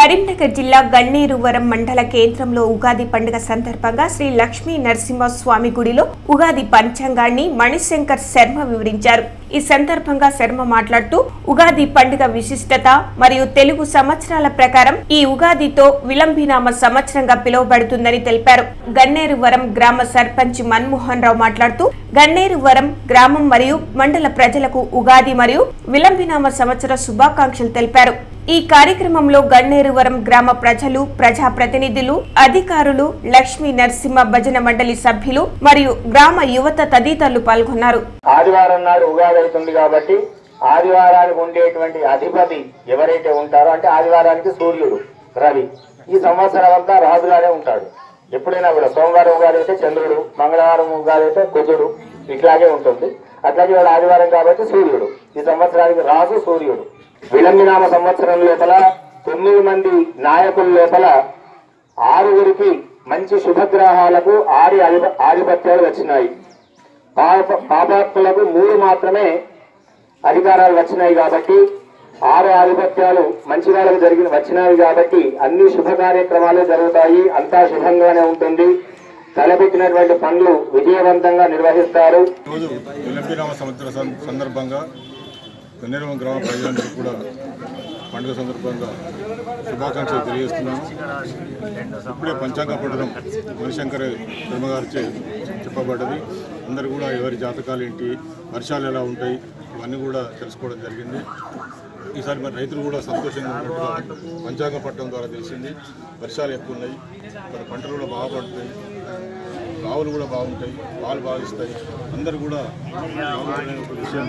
కరీంనగర్ జిల్లా గన్నేరువరం మండల కేంద్రంలో ఉగాది పండుగ సందర్భంగా శ్రీ లక్ష్మీ నరసింహస్వామి గుడిలో ఉగాది పంచాంగాన్ని మణిశంకర్ శర్మ వివరించారు ఈ సందర్భంగా శర్మ మాట్లాడుతూ ఉగాది పండుగ విశిష్టత మరియు తెలుగు సంవత్సరాల ప్రకారం ఈ ఉగాదితో విలంబినామ సంవత్సరంగా పిలువబడుతుందని తెలిపారు గన్నేరువరం గ్రామ సర్పంచ్ మన్మోహన్ రావు మాట్లాడుతూ గన్నేరువరం గ్రామం మరియు మండల ప్రజలకు ఉగాది మరియు విలంబినామ సంవత్సర శుభాకాంక్షలు తెలిపారు ఈ కార్యక్రమంలో గన్నేరువరం గ్రామ ప్రజలు ప్రజాప్రతినిధులు అధికారులు లక్ష్మీ నరసింహ భజన మండలి సభ్యులు మరియు గ్రామ యువత తదితరులు పాల్గొన్నారు ఆదివారం నాడు ఉగాది అవుతుంది కాబట్టి ఆదివారానికి ఉండేటువంటి అధిపతి ఎవరైతే ఉంటారో అంటే ఆదివారానికి సూర్యుడు రవి ఈ సంవత్సరం అంతా రాజుగానే ఉంటాడు ఎప్పుడైనా కూడా సోమవారం ఉగాది అయితే చంద్రుడు మంగళవారం ఉగాది అయితే కుజుడు ఇట్లాగే ఉంటుంది అట్లాగే వాడు ఆదివారం కాబట్టి సూర్యుడు ఈ సంవత్సరానికి రాజు సూర్యుడు విలంబినామ సంవత్సరం లోపల తొమ్మిది మంది నాయకుల లోపల ఆరుగురికి మంచి శుభగ్రహాలకు ఆరి అధిప- ఆధిపత్యాలు వచ్చినాయి పాప పాపాత్ములకు మూడు మాత్రమే అధికారాలు వచ్చినాయి కాబట్టి ఆరు ఆధిపత్యాలు మంచి వాళ్ళకు జరిగిన వచ్చినాయి కాబట్టి అన్ని శుభ కార్యక్రమాలు జరుగుతాయి అంతా శుభంగానే ఉంటుంది తలపెట్టినటువంటి పనులు విజయవంతంగా నిర్వహిస్తారు రోజు విలంబిరామ సంవత్సర సం- సందర్భంగా గన్నేరవం గ్రామ ప్రజలందరికీ కూడా పండుగ సందర్భంగా శుభాకాంక్షలు తెలియజేస్తున్నాను ఇప్పుడే పంచాంగ పఠనం మణిశంకర్ బ్రహ్మగారిచే చెప్పబడ్డది అందరూ కూడా ఎవరి జాతకాలు ఏంటి వర్షాలు ఎలా ఉంటాయి ఇవన్నీ కూడా తెలుసుకోవడం జరిగింది ఈసారి మరి రైతులు కూడా సంతోషంగా ఉన్నట్టుగా పంచాంగ పట్టడం ద్వారా తెలిసింది వర్షాలు ఎక్కువ ఉన్నాయి మరి పంటలు కూడా బాగా పడుతాయి ఆవులు కూడా బాగుంటాయి పాలు బాగా ఇస్తాయి అందరూ కూడా బాగుంటాయనే ఒక విషయం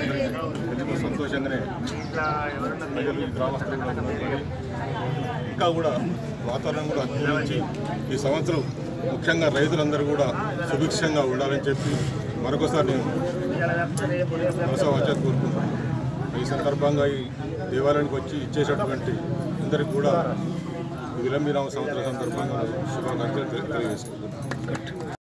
ఎంతో సంతోషంగానే ప్రజలు ఈ గ్రామస్తులు కూడా ఉన్నారు. ఇంకా కూడా వాతావరణం కూడా అనుకూలించి ఈ సంవత్సరం ముఖ్యంగా రైతులందరూ కూడా సుభిక్షంగా ఉండాలని చెప్పి మరొకసారి నేను మనసా వాచా కోరుకుంటున్నాను ఈ సందర్భంగా ఈ దేవాలయానికి వచ్చి ఇచ్చేటటువంటి అందరికీ కూడా ఈ విలంబిరామ సంవత్సరం సందర్భంగా శుభాకాంక్షలు తెలియజేసుకుంటున్నాను